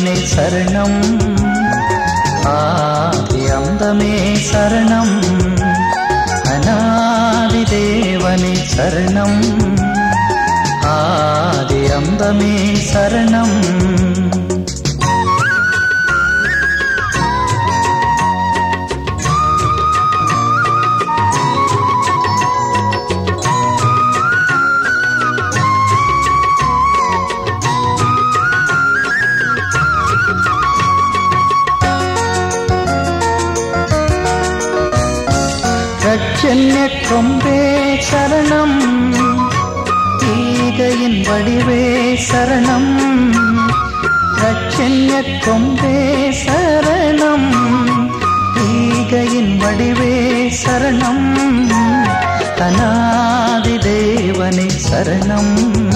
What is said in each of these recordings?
தேவனே சரணம் ஆதி அந்தமே சரணம் அநாதி தேவனே சரணம் ஆதி அந்தமே சரணம் ரட்சண்ய கொம்பே சரணம் ஈகையின் வடிவே சரணம் ரட்சண்ய கொம்பே சரணம் ஈகையின் வடிவே சரணம் அநாதி தேவனே சரணம்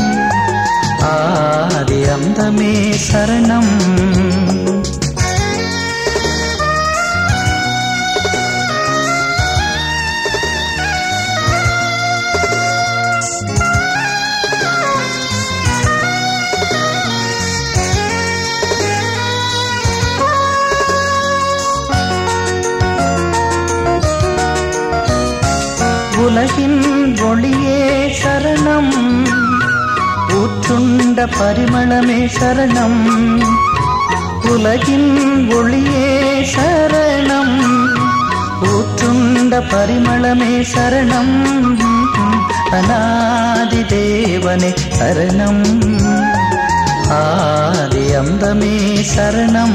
ஆதி அந்தமே சரணம் உலகின் ஒளியே சரணம் ஊற்றுண்ட பரிமளமே சரணம் உலகின் ஒளியே சரணம் ஊற்றுண்ட பரிமளமே சரணம் அநாதி தேவனே சரணம் ஆதி அந்தமே சரணம்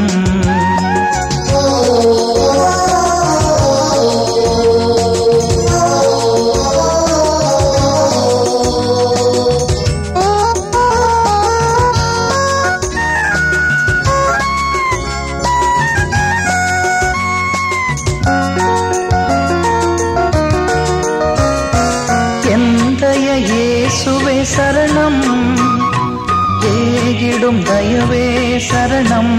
எந்தைய இயேசுவே சரணம் ஏகிடும் தயவே சரணம்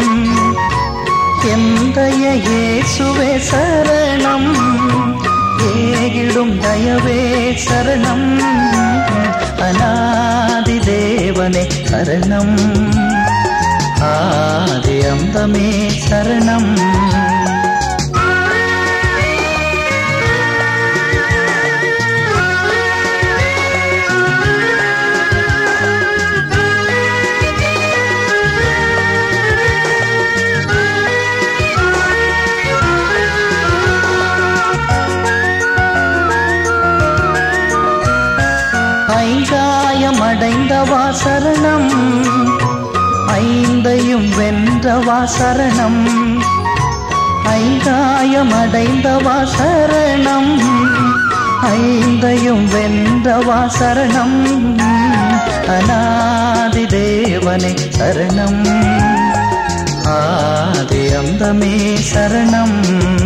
எந்தைய இயேசுவே சரணம் ஏகிடும் தயவே சரணம் அநாதி தேவனே சரணம் ஆதி அந்தமே சரணம் ஐங்காயம் அடைந்தவா சரணம் ஐந்தையும் வென்றவா சரணம் ஐங்காயம் அடைந்தவா சரணம் ஐந்தையும் வென்றவா சரணம் அநாதி தேவனே சரணம் ஆதி அந்தமே சரணம்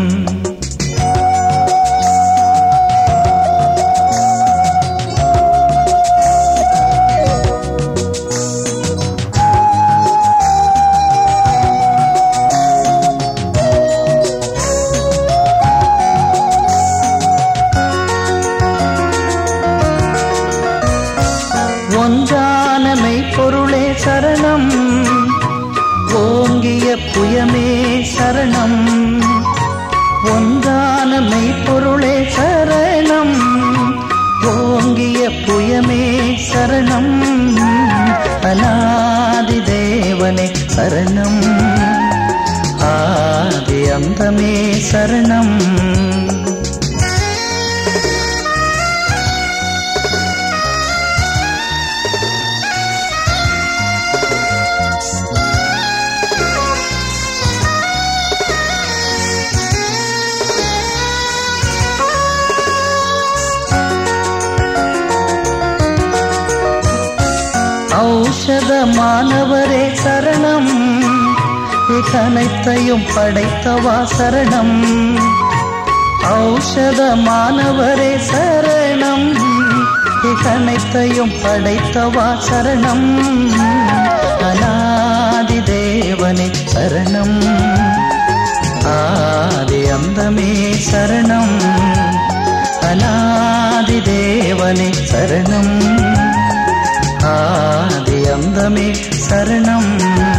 ஒன்றான மெய்ப்பொருளே சரணம் ஓங்கிய புயமே சரணம் ஒன்றான மெய்ப்பொருளே சரணம் ஓங்கிய புயமே சரணம் அநாதி தேவனே சரணம் ஆதி அந்தமே சரணம் ஔஷதமானவரே சரணம் இகனைத்தையும் படைத்தவா சரணம் ஔஷதமானவரே சரணம் இகனைத்தையும் படைத்தவா சரணம் அநாதி தேவனே சரணம் ஆதி அந்தமே சரணம் அநாதி தேவனே சரணம் ஆதி அந்தமே சரணம்